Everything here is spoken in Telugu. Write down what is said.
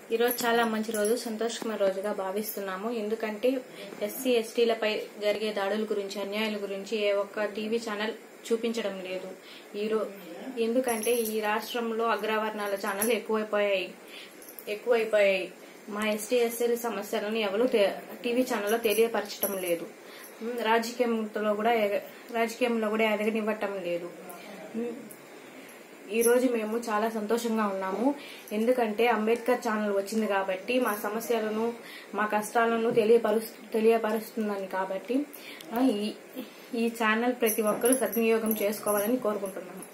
ఈరోజు చాలా మంచి రోజు సంతోషకరమైన రోజుగా భావిస్తున్నాము ఎందుకంటే ఎస్సీ ఎస్టీలపై జరిగే దాడుల గురించి అన్యాయాల గురించి ఏ ఒక్క టీవీ ఛానల్ చూపించడం లేదు ఈరో ఎందుకంటే ఈ రాష్ట్రంలో అగ్రవర్ణాల ఛానల్ ఎక్కువైపోయాయి ఎక్కువైపోయాయి మా ఎస్టీ ఎస్సీల సమస్యలను ఎవరు టీవీ ఛానల్లో తెలియపరచడం లేదు ఉమ్, రాజకీయంలో కూడా ఎగ- రాజకీయంలో కూడా ఎదగనివ్వటం లేదు ఉమ్, ఈ రోజు మేము చాలా సంతోషంగా ఉన్నాము ఎందుకంటే అంబేద్కర్ ఛానల్ వచ్చింది కాబట్టి మా సమస్యలను మా కష్టాలను తెలియపరుస్తు తెలియపరుస్తుందని కాబట్టి ఆ, ఈ ఈ ఛానల్ ప్రతి ఒక్కరూ సద్వినియోగం చేసుకోవాలని కోరుకుంటున్నాము